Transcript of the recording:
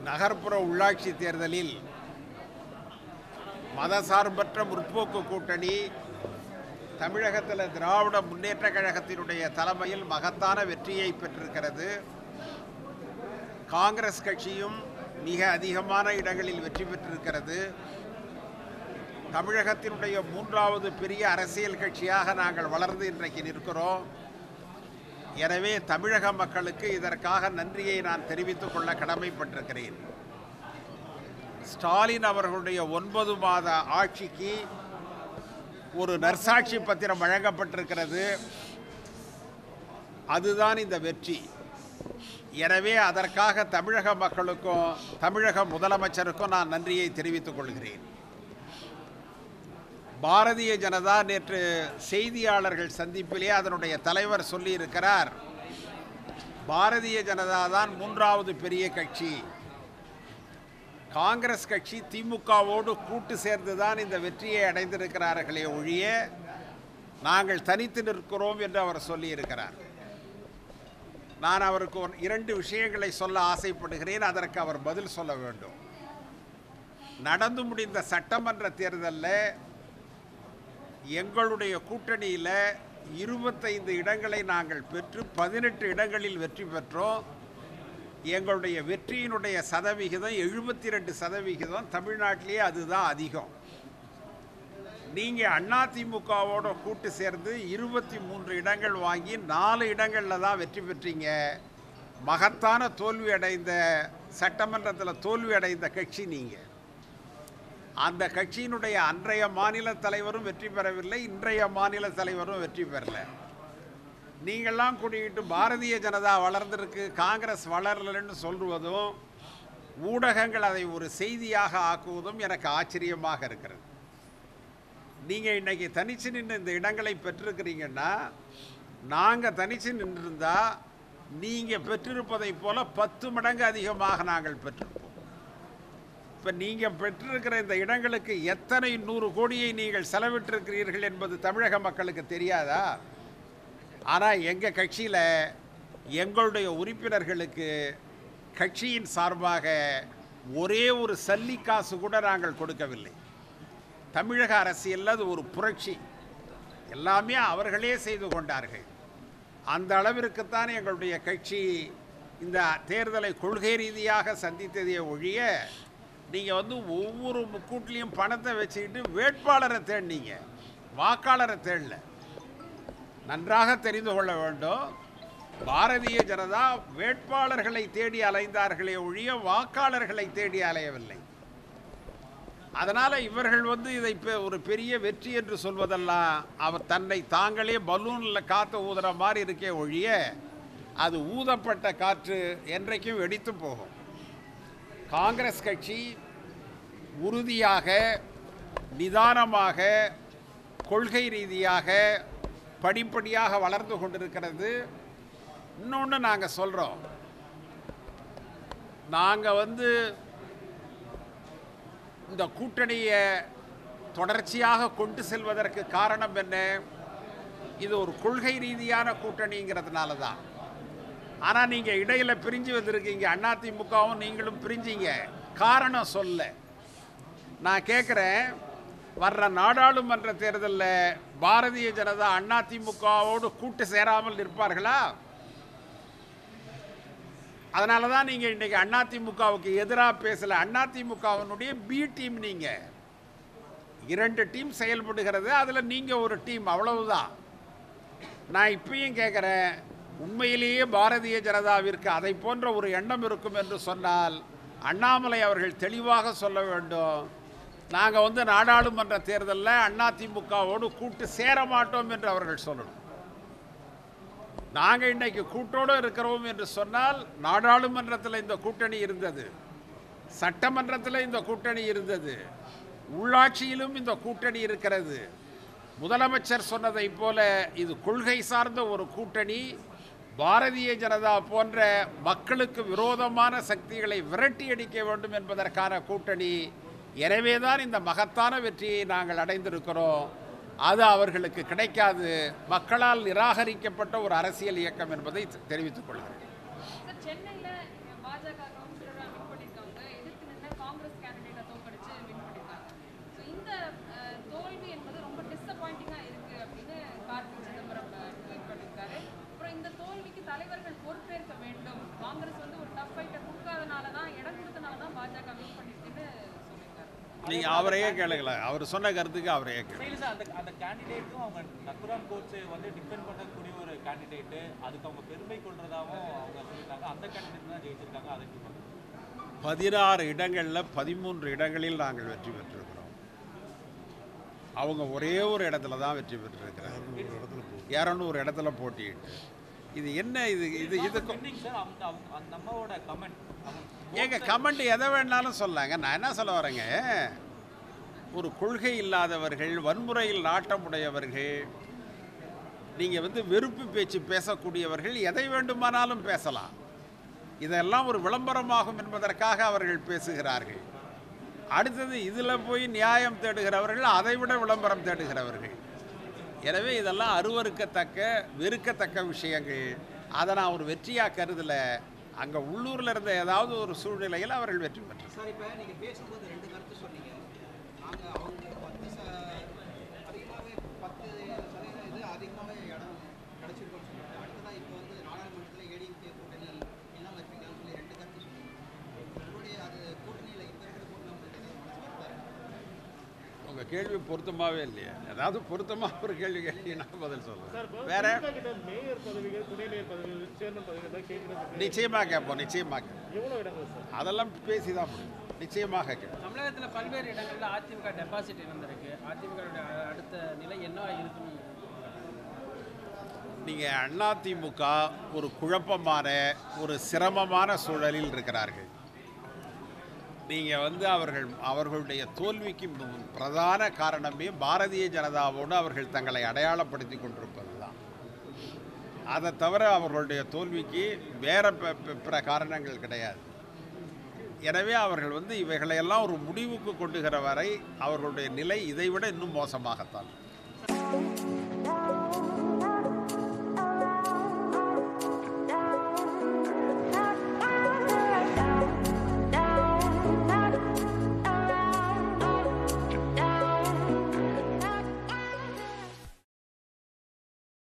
நகர்ப்புற உள்ளாட்சி தேர்தலில் மதசார்பற்ற முற்போக்கு கூட்டணி தமிழகத்தில் திராவிட முன்னேற்ற கழகத்தினுடைய தலைமையில் மகத்தான வெற்றியை பெற்றிருக்கிறது காங்கிரஸ் கட்சியும் மிக அதிகமான இடங்களில் வெற்றி பெற்றிருக்கிறது தமிழகத்தினுடைய மூன்றாவது பெரிய அரசியல் கட்சியாக நாங்கள் வளர்ந்து இன்றைக்கு நிற்கிறோம் எனவே தமிழக மக்களுக்கு இதற்காக நன்றியை நான் தெரிவித்துக் கொள்ள கடமைப்பட்டிருக்கிறேன் ஸ்டாலின் அவர்களுடைய ஒன்பது மாத ஆட்சிக்கு ஒரு நற்சாட்சி பத்திரம் வழங்கப்பட்டிருக்கிறது அதுதான் இந்த வெற்றி எனவே அதற்காக தமிழக மக்களுக்கும் தமிழக முதலமைச்சருக்கும் நான் நன்றியை தெரிவித்துக் கொள்கிறேன் பாரதிய ஜனதா நேற்று செய்தியாளர்கள் சந்திப்பிலே அதனுடைய தலைவர் சொல்லியிருக்கிறார் பாரதிய ஜனதா தான் மூன்றாவது பெரிய கட்சி காங்கிரஸ் கட்சி திமுகவோடு கூட்டு சேர்ந்து தான் இந்த வெற்றியை அடைந்திருக்கிறார்களே ஒழிய நாங்கள் தனித்து நிற்கிறோம் என்று அவர் சொல்லியிருக்கிறார் நான் அவருக்கு ஒரு இரண்டு விஷயங்களை சொல்ல ஆசைப்படுகிறேன் அதற்கு அவர் பதில் சொல்ல வேண்டும் நடந்து முடிந்த சட்டமன்ற தேர்தலில் எங்களுடைய கூட்டணியில் இருபத்தைந்து இடங்களை நாங்கள் பெற்று பதினெட்டு இடங்களில் வெற்றி பெற்றோம் எங்களுடைய வெற்றியினுடைய சதவிகிதம் எழுபத்தி ரெண்டு சதவிகிதம் தமிழ்நாட்டிலேயே அதுதான் அதிகம் நீங்கள் அதிமுகவோட கூட்டு சேர்ந்து இருபத்தி மூன்று இடங்கள் வாங்கி நாலு இடங்களில் தான் வெற்றி பெற்றீங்க மகத்தான தோல்வி அடைந்த சட்டமன்றத்தில் தோல்வி அடைந்த கட்சி நீங்கள் அந்த கட்சியினுடைய அன்றைய மாநில தலைவரும் வெற்றி பெறவில்லை இன்றைய மாநில தலைவரும் வெற்றி பெறல நீங்கள்லாம் கூட்டிக்கிட்டு பாரதிய ஜனதா வளர்ந்திருக்கு காங்கிரஸ் வளரலன்னு சொல்வதும் ஊடகங்கள் அதை ஒரு செய்தியாக ஆக்குவதும் எனக்கு ஆச்சரியமாக இருக்கிறது நீங்கள் இன்னைக்கு தனிச்சு நின்று இந்த இடங்களை பெற்றிருக்கிறீங்கன்னா நாங்கள் தனிச்சு நின்றிருந்தா நீங்கள் பெற்றிருப்பதைப் போல பத்து மடங்கு அதிகமாக நாங்கள் பெற்றிருப்போம் இப்போ நீங்கள் பெற்றிருக்கிற இந்த இடங்களுக்கு எத்தனை நூறு கோடியை நீங்கள் செலவிட்டிருக்கிறீர்கள் என்பது தமிழக மக்களுக்கு தெரியாதா ஆனால் எங்கள் கட்சியில் எங்களுடைய உறுப்பினர்களுக்கு கட்சியின் சார்பாக ஒரே ஒரு சல்லி காசு கூட நாங்கள் கொடுக்கவில்லை தமிழக அரசியலில் அது ஒரு புரட்சி எல்லாமே அவர்களே செய்து கொண்டார்கள் அந்த அளவிற்குத்தான் எங்களுடைய கட்சி இந்த தேர்தலை கொள்கை ரீதியாக சந்தித்ததே ஒழிய நீங்கள் வந்து ஒவ்வொரு முக்கூட்லேயும் பணத்தை வச்சுக்கிட்டு வேட்பாளரை தேடினீங்க வாக்காளரை தேடல நன்றாக தெரிந்து கொள்ள வேண்டும் பாரதிய ஜனதா வேட்பாளர்களை தேடி அலைந்தார்களே ஒழிய வாக்காளர்களை தேடி அலையவில்லை அதனால் இவர்கள் வந்து இதை பெ- ஒரு பெரிய வெற்றி என்று சொல்வதெல்லாம் அவர் தன்னை தாங்களே பலூனில் காற்று ஊதுற மாதிரி இருக்கே ஒழிய அது ஊதப்பட்ட காற்று என்றைக்கும் வெடித்து போகும் காங்கிரஸ் கட்சி உறுதியாக நிதானமாக கொள்கை ரீதியாக படிப்படியாக வளர்ந்து கொண்டிருக்கிறது இன்னொன்று நாங்கள் சொல்கிறோம் நாங்கள் வந்து இந்த கூட்டணியை தொடர்ச்சியாக கொண்டு செல்வதற்கு காரணம் என்ன இது ஒரு கொள்கை ரீதியான கூட்டணிங்கிறதுனால தான் ஆனால் நீங்கள் இடையில் பிரிஞ்சு வந்திருக்கீங்க அதிமுகவும் நீங்களும் பிரிஞ்சீங்க காரணம் சொல்ல நான் கேட்குறேன் வர்ற நாடாளுமன்ற தேர்தலில் பாரதிய ஜனதா அதிமுகவோடு கூட்டு சேராமல் நிற்பார்களா அதனால தான் நீங்கள் இன்றைக்கி அதிமுகவுக்கு எதிராக பேசலை அதிமுகவினுடைய பி டீம் நீங்கள் இரண்டு டீம் செயல்படுகிறது அதில் நீங்கள் ஒரு டீம் அவ்வளவுதான் நான் இப்பயும் கேட்குறேன் உண்மையிலேயே பாரதிய ஜனதாவிற்கு அதை போன்ற ஒரு எண்ணம் இருக்கும் என்று சொன்னால் அண்ணாமலை அவர்கள் தெளிவாக சொல்ல வேண்டும் நாங்கள் வந்து நாடாளுமன்ற தேர்தலில் அதிமுகவோடு கூட்டு சேர மாட்டோம் என்று அவர்கள் சொல்லணும் நாங்கள் இன்னைக்கு கூட்டோடு இருக்கிறோம் என்று சொன்னால் நாடாளுமன்றத்தில் இந்த கூட்டணி இருந்தது சட்டமன்றத்தில் இந்த கூட்டணி இருந்தது உள்ளாட்சியிலும் இந்த கூட்டணி இருக்கிறது முதலமைச்சர் சொன்னதைப் போல இது கொள்கை சார்ந்த ஒரு கூட்டணி பாரதிய ஜனதா போன்ற மக்களுக்கு விரோதமான சக்திகளை விரட்டி அடிக்க வேண்டும் என்பதற்கான கூட்டணி எனவேதான் இந்த மகத்தான வெற்றியை நாங்கள் அடைந்திருக்கிறோம் அது அவர்களுக்கு கிடைக்காது மக்களால் நிராகரிக்கப்பட்ட ஒரு அரசியல் இயக்கம் என்பதை தெரிவித்துக் கொள்கிறேன் சார் சென்னையில பாஜக கவுன்சிலரா மீட் பண்ணிருக்காங்க நீங்கள் அவரையே கேளுங்களேன் அவர் சொன்ன கருத்துக்கு அவரையே கேளு இல்ல சார் அந்த அந்த கேண்டிடேட்டும் அவங்க நத்துராம் கோட்ஸை வந்து டிபெண்ட் பண்ணக்கூடிய ஒரு கேண்டிடேட்டு அதுக்கு அவங்க பெருமை கொள்றதாவும் அவங்க சொல்லிட்டாங்க அந்த கேண்டிடேட் தான் ஜெயிச்சிருக்காங்க அதை எப்படி பார்க்கணும்? பதினாறு இடங்களில் பதிமூன்று இடங்களில் நாங்கள் வெற்றி பெற்றிருக்கிறோம் அவங்க ஒரே ஒரு இடத்துல தான் வெற்றி பெற்றிருக்கிறாங்க இரநூறு இடத்துல போட்டியிட்டு இது என்ன இது இது இதுக்கும் Pending சார் அந்த அவங்க அந்த அம்மாவோட கமெண்ட் ஏங்க கமெண்ட் எதை வேணாலும் சொல்லாங்க நான் என்ன சொல்ல வரேங்க ஒரு கொள்கை இல்லாதவர்கள் வன்முறையில் நாட்டமுடையவர்கள் நீங்கள் வந்து வெறுப்பு பேச்சு பேசக்கூடியவர்கள் எதை வேண்டுமானாலும் பேசலாம் இதெல்லாம் ஒரு விளம்பரமாகும் என்பதற்காக அவர்கள் பேசுகிறார்கள் அடுத்தது இதில் போய் நியாயம் தேடுகிறவர்கள் அதை விட விளம்பரம் தேடுகிறவர்கள் எனவே இதெல்லாம் அருவருக்கத்தக்க வெறுக்கத்தக்க விஷயங்கள் அதை நான் ஒரு வெற்றியாக கருதல அங்கே உள்ளூரில் இருந்த ஏதாவது ஒரு சூழ்நிலையில் அவர்கள் வெற்றி பெற்றார் சார் இப்போ நீங்கள் பேசும்போது ரெண்டு கருத்து சொன்னீங்க நாங்கள் அவங்க பத்து ச அதிகமாகவே பத்து சதவீதம் இது அதிகமாகவே இடம் கிடச்சிருக்கோம்னு சொல்லிட்டு அடுத்ததாக இப்போ வந்து நாடாளுமன்றத்தில் ஏடிஎம்கே கூட்டணி இல்லாமல் இருப்பீங்கன்னு சொல்லி ரெண்டு கருத்து சொன்னீங்க உங்களுடைய அது கூட்டணியில் இப்போ இருக்கிற கூட்டணி உங்களுக்கு எதாவது மனசு வருத்தா இருக்கா? உங்கள் கேள்வி பொருத்தமாகவே இல்லையா ஏதாவது பொருத்தமாக ஒரு கேள்வி கேட்டீங்கன்னா பதில் சார், சொல்லுவேன் இப்போ வேற திமுக கிட்ட மேயர் பதவிகள் துணை மேயர் பதவிகள் சேர்மன் பதவிகள் எல்லாம் கேட்கறது நிச்சயமாக கேட்போம் நிச்சயமாக கேட்போம் எவ்வளோ இடங்கள் சார் அதெல்லாம் பேசி தான் முடியும் நிச்சயமாக கேட்போம் தமிழகத்தில் பல்வேறு இடங்களில் அதிமுக டெபாசிட் இழந்திருக்கு அதிமுக அடுத்த நிலை என்ன இருக்குன்னு நீங்கள் அதிமுக ஒரு குழப்பமான ஒரு சிரமமான சூழலில் இருக்கிறார்கள் நீங்கள் வந்து அவர்கள் அவர்களுடைய தோல்விக்கு மு- பிரதான காரணமே பாரதிய ஜனதாவோடு அவர்கள் தங்களை அடையாளப்படுத்தி கொண்டிருப்பது தான் அதை தவிர அவர்களுடைய தோல்விக்கு வேற ப- ப- பிற காரணங்கள் கிடையாது எனவே அவர்கள் வந்து இவைகளையெல்லாம் ஒரு முடிவுக்கு கொண்டுகிற வரை அவர்களுடைய நிலை இதைவிட இன்னும் மோசமாகத்தான் இருக்கும்.